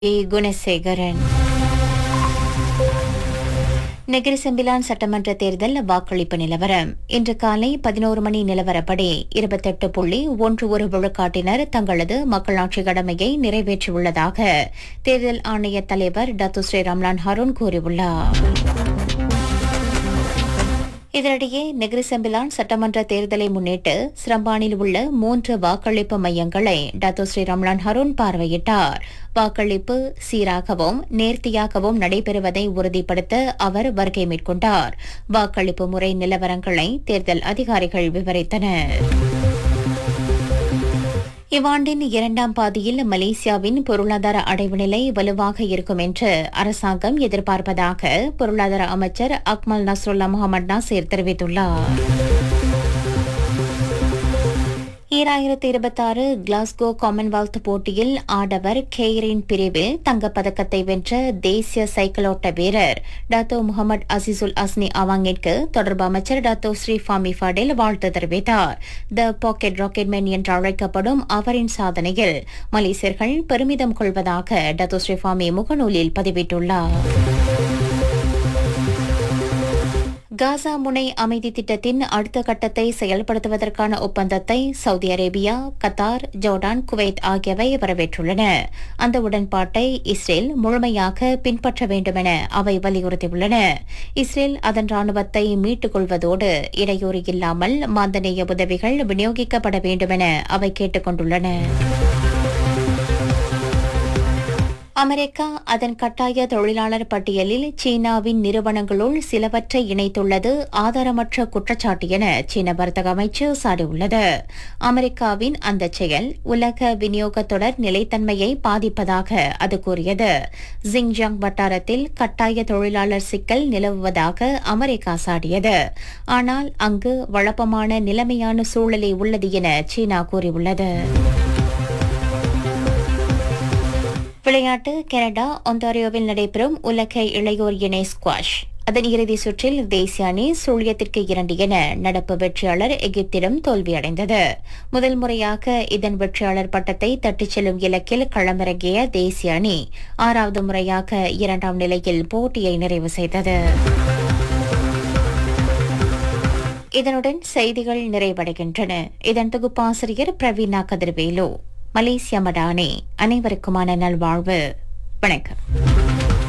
ஏ Gunasekaran Negeri Sembilan சட்டமன்ற தேர்தல் வாக்களிப்பு நிலவரம் இன்று காலை பதினோரு மணி நிலவரப்படி இருபத்தெட்டு புள்ளி ஒன்று ஒரு விழுக்காட்டினர் தங்களது மக்களாட்சி கடமையை நிறைவேற்றியுள்ளதாக தேர்தல் ஆணைய தலைவர் டத்து ஸ்ரீ ரம்லான் ஹருண் கூறியுள்ளார் இதனிடையே நெகிரி செம்பிலான் சட்டமன்ற தேர்தலை முன்னிட்டு சிரம்பானில் உள்ள மூன்று வாக்களிப்பு மையங்களை டத்தோ ஸ்ரீ ரம்லான் ஹருண் பார்வையிட்டார் வாக்களிப்பு சீராகவும் நேர்த்தியாகவும் நடைபெறுவதை உறுதிப்படுத்த அவர் வருகை மேற்கொண்டார் வாக்களிப்பு முறை நிலவரங்களை தேர்தல் அதிகாரிகள் விவரித்தனர் இவ்வாண்டின் இரண்டாம் பாதியில் மலேசியாவின் பொருளாதார அடைவு நிலை வலுவாக இருக்கும் என்று அரசாங்கம் எதிர்பார்ப்பதாக பொருளாதார அமைச்சர் அக்மல் நஸ்ருல்லா முகமது நாசீர் தெரிவித்துள்ளார் ஈராயிரத்தி இருபத்தாறு கிளாஸ்கோ காமன்வெல்த் போட்டியில் ஆடவர் கெய்ரின் பிரிவில் தங்கப்பதக்கத்தை வென்ற தேசிய சைக்கிளோட்ட வீரர் டாத்தோ முகமது அசிசுல் அஸ்னி அவாங்கிற்கு தொடர்பு அமைச்சர் டாத்தோ ஸ்ரீ ஃபாமி ஃபடேல் வாழ்த்து தெரிவித்தார் த பாக்கெட் ராக்கெட்மேன் என்று அழைக்கப்படும் அவரின் சாதனையில் மலேசியர்கள் பெருமிதம் கொள்வதாக டாத்தோ ஸ்ரீ ஃபாமி முகநூலில் பதிவிட்டுள்ளார் காசா முனை அமைதி திட்டத்தின் அடுத்த கட்டத்தை செயல்படுத்துவதற்கான ஒப்பந்தத்தை Saudi Arabia Qatar Jordan Kuwait ஆகியவை வரவேற்றுள்ளன அந்த உடன்பாட்டை இஸ்ரேல் முழுமையாக பின்பற்ற வேண்டுமென அவை வலியுறுத்தியுள்ளன இஸ்ரேல் அதன் ராணுவத்தை மீட்டுக் கொள்வதோடு இடையூறு இல்லாமல் மாந்தநேய உதவிகள் விநியோகிக்கப்பட வேண்டுமென அவை கேட்டுக் கொண்டுள்ளன அமெரிக்கா அதன் கட்டாய தொழிலாளர் பட்டியலில் சீனாவின் நிறுவனங்களுள் சிலவற்றை இணைத்துள்ளது ஆதாரமற்ற குற்றச்சாட்டு என சீன வர்த்தக அமைச்சு சாடியுள்ளது அமெரிக்காவின் அந்த செயல் உலக விநியோக தொடர் நிலைத்தன்மையை பாதிப்பதாக அது கூறியது ஜிங்ஜாங் வட்டாரத்தில் கட்டாய தொழிலாளர் சிக்கல் நிலவுவதாக அமெரிக்கா சாடியது ஆனால் அங்கு வழப்பமான நிலைமையான சூழலே உள்ளது என சீனா கூறியுள்ளது விளையாட்டு கனடா ஒன்டாரியோவில் நடைபெறும் உலக இளையோர் இணை ஸ்குவாஷ் அதன் இறுதி சுற்றில் தேசிய அணி சூழியத்திற்கு இரண்டு என நடப்பு வெற்றியாளர் எகிப்திடம் தோல்வியடைந்தது முதல் முறையாக இதன் வெற்றியாளர் பட்டத்தை தட்டிச் செல்லும் இலக்கில் களமிறங்கிய தேசிய அணி ஆறாவது முறையாக இரண்டாம் நிலையில் போட்டியை நிறைவு செய்தது இதனுடன் செய்திகள் நிறைவடைகின்றன இதன் தொகுப்பாசிரியர் பிரவீனா கதிர்வேலு மலேசிய மடானே அனைவருக்குமான நல்வாழ்வு வணக்கம்